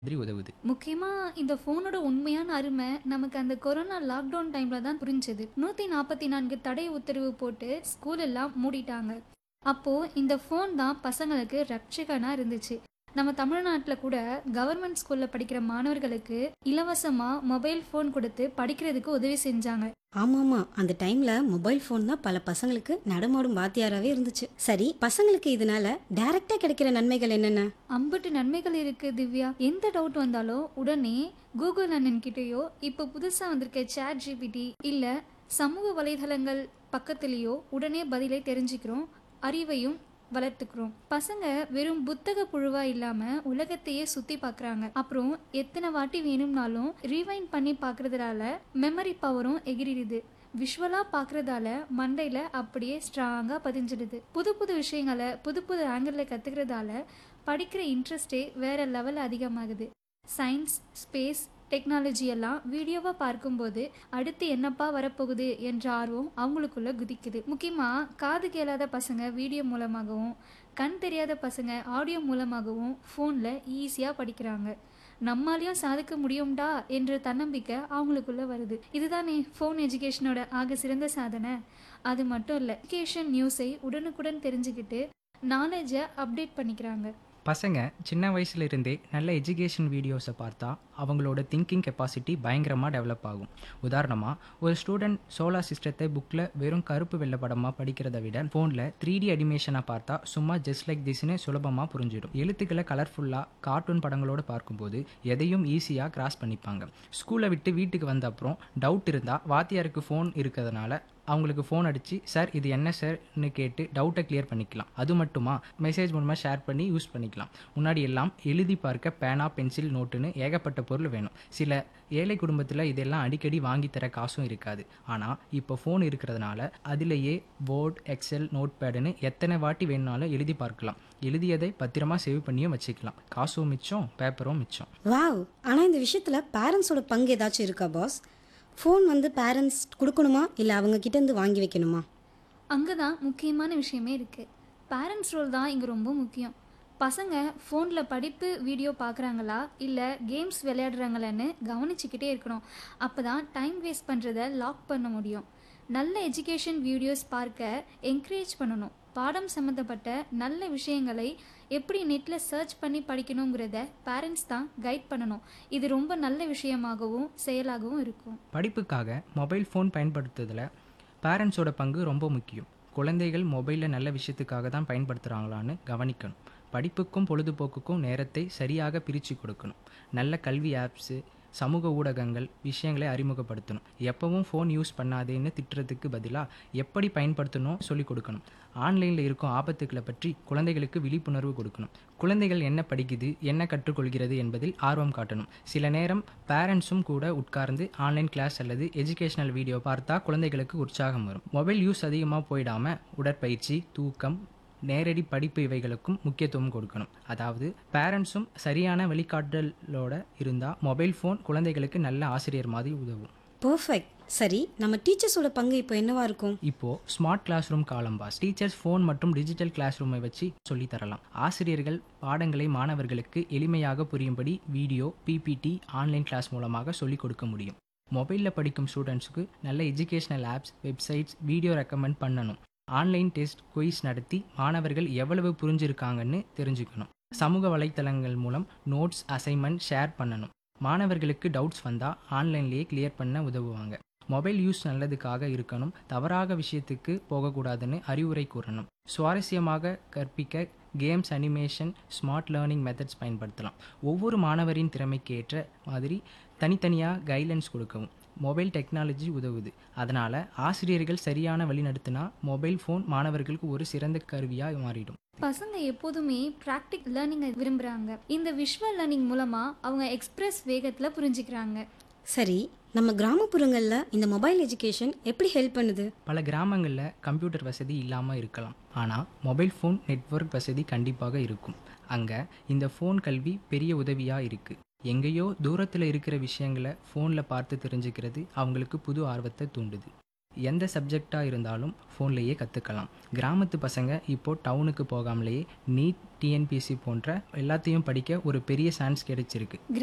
மாதிரி உதவுது முக்கியமா இந்த ஃபோனோட உண்மையான அருமை நமக்கு அந்த கொரோனா லாக்டவுன் டைம்ல தான் புரிஞ்சது நூத்தி நாற்பத்தி நான்கு தடை உத்தரவு போட்டு ஸ்கூல் எல்லாம் மூடிட்டாங்க அப்போ இந்த ஃபோன் தான் பசங்களுக்கு ரட்சகனா இருந்துச்சு நம்ம தமிழ்நாட்டில் கூட கவர்மெண்ட் ஸ்கூல்ல படிக்கிற மாணவர்களுக்கு இலவசமா மொபைல் ஃபோன் கொடுத்து படிக்கிறதுக்கு உதவி செஞ்சாங்க ஆமாமா அந்த டைம்ல மொபைல் ஃபோன் தான் பல பசங்களுக்கு நடமாடும் வாத்தியாராவே இருந்துச்சு சரி பசங்களுக்கு இதனால டைரக்டா கிடைக்கிற நன்மைகள் என்னென்ன அம்புட்டு நன்மைகள் இருக்கு திவ்யா எந்த டவுட் வந்தாலும் உடனே கூகுள் அண்ணன் கிட்டேயோ இப்போ புதுசா வந்திருக்க சேட் ஜிபிடி இல்ல சமூக வலைதளங்கள் பக்கத்துலேயோ உடனே பதிலை தெரிஞ்சுக்கிறோம் அறிவையும் வளர்த்துக்கிறோம் பசங்க வெறும் புத்தக புழுவா இல்லாம உலகத்தையே சுத்தி பார்க்கறாங்க அப்புறம் எத்தனை வாட்டி வேணும்னாலும் ரீவைண்ட் பண்ணி பார்க்கறதுனால மெமரி பவரும் எகிரிடுது விஷுவலா பார்க்கறதால மண்டையில அப்படியே ஸ்ட்ராங்கா பதிஞ்சிடுது புது புது விஷயங்களை புது புது ஆங்கிளில் கத்துக்கிறதால படிக்கிற இன்ட்ரெஸ்டே வேற லெவல் அதிகமாகுது சயின்ஸ் ஸ்பேஸ் டெக்னாலஜி எல்லாம் வீடியோவாக பார்க்கும்போது அடுத்து என்னப்பா வரப்போகுது என்ற ஆர்வம் அவங்களுக்குள்ள குதிக்குது முக்கியமாக காது கேளாத பசங்க வீடியோ மூலமாகவும் கண் தெரியாத பசங்க ஆடியோ மூலமாகவும் ஃபோனில் ஈஸியாக படிக்கிறாங்க நம்மாலையும் சாதிக்க முடியும்டா என்ற தன்னம்பிக்கை அவங்களுக்குள்ள வருது இதுதானே ஃபோன் எஜுகேஷனோட ஆக சிறந்த சாதனை அது மட்டும் இல்லை எஜுகேஷன் நியூஸை உடனுக்குடன் தெரிஞ்சுக்கிட்டு நாலேஜை அப்டேட் பண்ணிக்கிறாங்க பசங்க சின்ன வயசுல இருந்தே நல்ல எஜுகேஷன் வீடியோஸை பார்த்தா அவங்களோட திங்கிங் கெப்பாசிட்டி பயங்கரமாக டெவலப் ஆகும் உதாரணமாக ஒரு ஸ்டூடெண்ட் சோலார் சிஸ்டத்தை புக்கில் வெறும் கருப்பு வெள்ளை படமாக படிக்கிறத விட ஃபோனில் த்ரீ டி அனிமேஷனை பார்த்தா சும்மா ஜஸ்ட் லைக் திஸ்னு சுலபமாக புரிஞ்சிடும் எழுத்துக்களை கலர்ஃபுல்லாக கார்ட்டூன் படங்களோடு பார்க்கும்போது எதையும் ஈஸியாக கிராஸ் பண்ணிப்பாங்க ஸ்கூலை விட்டு வீட்டுக்கு வந்த அப்புறம் டவுட் இருந்தால் வாத்தியாருக்கு ஃபோன் இருக்கிறதுனால அவங்களுக்கு ஃபோன் அடித்து சார் இது என்ன சார்னு கேட்டு டவுட்டை கிளியர் பண்ணிக்கலாம் அது மட்டுமா மெசேஜ் மூலமாக ஷேர் பண்ணி யூஸ் பண்ணிக்கலாம் முன்னாடி எல்லாம் எழுதி பார்க்க பேனா பென்சில் நோட்டுன்னு ஏகப்பட்ட பொருள் வேணும் சில ஏழை குடும்பத்தில் இதெல்லாம் அடிக்கடி வாங்கி தர காசும் இருக்காது ஆனால் இப்போ ஃபோன் இருக்கிறதுனால அதிலேயே போர்ட் எக்ஸல் நோட் பேடுன்னு எத்தனை வாட்டி வேணுனாலும் எழுதி பார்க்கலாம் எழுதியதை பத்திரமா சேவ் பண்ணியும் வச்சுக்கலாம் காசும் மிச்சம் பேப்பரும் மிச்சம் வாவ் ஆனா இந்த விஷயத்துல பேரண்ட்ஸோட பங்கு ஏதாச்சும் இருக்கா பாஸ் ஃபோன் வந்து பேரண்ட்ஸ் கொடுக்கணுமா இல்லை அவங்க கிட்ட இருந்து வாங்கி வைக்கணுமா அங்கே தான் முக்கியமான விஷயமே இருக்குது பேரண்ட்ஸ் ரோல் தான் இங்கே ரொம்ப முக்கியம் பசங்க ஃபோனில் படிப்பு வீடியோ பார்க்குறாங்களா இல்லை கேம்ஸ் விளையாடுறாங்களான்னு கவனிச்சுக்கிட்டே இருக்கணும் அப்போ தான் டைம் வேஸ்ட் பண்ணுறத லாக் பண்ண முடியும் நல்ல எஜுகேஷன் வீடியோஸ் பார்க்க என்கரேஜ் பண்ணணும் பாடம் சம்மந்தப்பட்ட நல்ல விஷயங்களை எப்படி நெட்டில் சர்ச் பண்ணி படிக்கணுங்கிறத பேரண்ட்ஸ் தான் கைட் பண்ணணும் இது ரொம்ப நல்ல விஷயமாகவும் செயலாகவும் இருக்கும் படிப்புக்காக மொபைல் ஃபோன் பயன்படுத்துறதுல பேரண்ட்ஸோட பங்கு ரொம்ப முக்கியம் குழந்தைகள் மொபைலில் நல்ல விஷயத்துக்காக தான் பயன்படுத்துகிறாங்களான்னு கவனிக்கணும் படிப்புக்கும் பொழுதுபோக்குக்கும் நேரத்தை சரியாக பிரித்து கொடுக்கணும் நல்ல கல்வி ஆப்ஸு சமூக ஊடகங்கள் விஷயங்களை அறிமுகப்படுத்தணும் எப்பவும் ஃபோன் யூஸ் பண்ணாதேன்னு திட்டுறதுக்கு பதிலாக எப்படி பயன்படுத்தணும் சொல்லிக் கொடுக்கணும் ஆன்லைனில் இருக்கும் ஆபத்துக்களை பற்றி குழந்தைகளுக்கு விழிப்புணர்வு கொடுக்கணும் குழந்தைகள் என்ன படிக்குது என்ன கற்றுக்கொள்கிறது என்பதில் ஆர்வம் காட்டணும் சில நேரம் பேரண்ட்ஸும் கூட உட்கார்ந்து ஆன்லைன் கிளாஸ் அல்லது எஜுகேஷனல் வீடியோ பார்த்தா குழந்தைகளுக்கு உற்சாகம் வரும் மொபைல் யூஸ் அதிகமாக போயிடாமல் உடற்பயிற்சி தூக்கம் நேரடி படிப்பு இவைகளுக்கும் முக்கியத்துவம் கொடுக்கணும் அதாவது பேரண்ட்ஸும் சரியான வழிகாட்டலோட இருந்தால் மொபைல் ஃபோன் குழந்தைகளுக்கு நல்ல ஆசிரியர் மாதிரி உதவும் பர்ஃபெக்ட் சரி நம்ம டீச்சர்ஸோட பங்கு இப்போ என்னவா இருக்கும் இப்போ ஸ்மார்ட் கிளாஸ் ரூம் காலம் பாஸ் டீச்சர்ஸ் ஃபோன் மற்றும் டிஜிட்டல் கிளாஸ் ரூமை வச்சு சொல்லித் தரலாம் ஆசிரியர்கள் பாடங்களை மாணவர்களுக்கு எளிமையாக புரியும்படி வீடியோ பிபிடி ஆன்லைன் கிளாஸ் மூலமாக சொல்லிக் கொடுக்க முடியும் மொபைலில் படிக்கும் ஸ்டூடெண்ட்ஸுக்கு நல்ல educational apps websites video recommend பண்ணணும் ஆன்லைன் டெஸ்ட் குயிஸ் நடத்தி மாணவர்கள் எவ்வளவு புரிஞ்சிருக்காங்கன்னு தெரிஞ்சுக்கணும் சமூக வலைத்தளங்கள் மூலம் நோட்ஸ் அசைன்மெண்ட் ஷேர் பண்ணணும் மாணவர்களுக்கு டவுட்ஸ் வந்தால் ஆன்லைன்லேயே கிளியர் பண்ண உதவுவாங்க மொபைல் யூஸ் நல்லதுக்காக இருக்கணும் தவறாக விஷயத்துக்கு போகக்கூடாதுன்னு அறிவுரை கூறணும் சுவாரஸ்யமாக கற்பிக்க games animation smart learning methods பயன்படுத்தலாம் ஒவ்வொரு மாணவரின் திறமைக்கு ஏற்ற மாதிரி தனித்தனியாக கைட்லைன்ஸ் கொடுக்கவும் மொபைல் டெக்னாலஜி உதவுது அதனால் ஆசிரியர்கள் சரியான வழி நடத்தினா மொபைல் ஃபோன் மாணவர்களுக்கு ஒரு சிறந்த கருவியாக மாறிடும் பசங்க எப்போதுமே ப்ராக்டிக் லேர்னிங்கை விரும்புகிறாங்க இந்த விஷுவல் லேர்னிங் மூலமாக அவங்க எக்ஸ்பிரஸ் வேகத்தில் புரிஞ்சுக்கிறாங்க சரி நம்ம கிராமப்புறங்களில் இந்த மொபைல் எஜுகேஷன் எப்படி ஹெல்ப் பண்ணுது பல கிராமங்களில் கம்ப்யூட்டர் வசதி இல்லாமல் இருக்கலாம் ஆனால் மொபைல் ஃபோன் நெட்வொர்க் வசதி கண்டிப்பாக இருக்கும் அங்கே இந்த ஃபோன் கல்வி பெரிய உதவியாக இருக்குது எங்கேயோ தூரத்தில் இருக்கிற விஷயங்களை ஃபோனில் பார்த்து தெரிஞ்சுக்கிறது அவங்களுக்கு புது ஆர்வத்தை தூண்டுது எந்த சப்ஜெக்டாக இருந்தாலும் ஃபோன்லேயே கற்றுக்கலாம் கிராமத்து பசங்க இப்போ டவுனுக்கு போகாமலேயே நீட் டிஎன்பிஎஸ்சி போன்ற எல்லாத்தையும் படிக்க ஒரு பெரிய சான்ஸ் கிடைச்சிருக்கு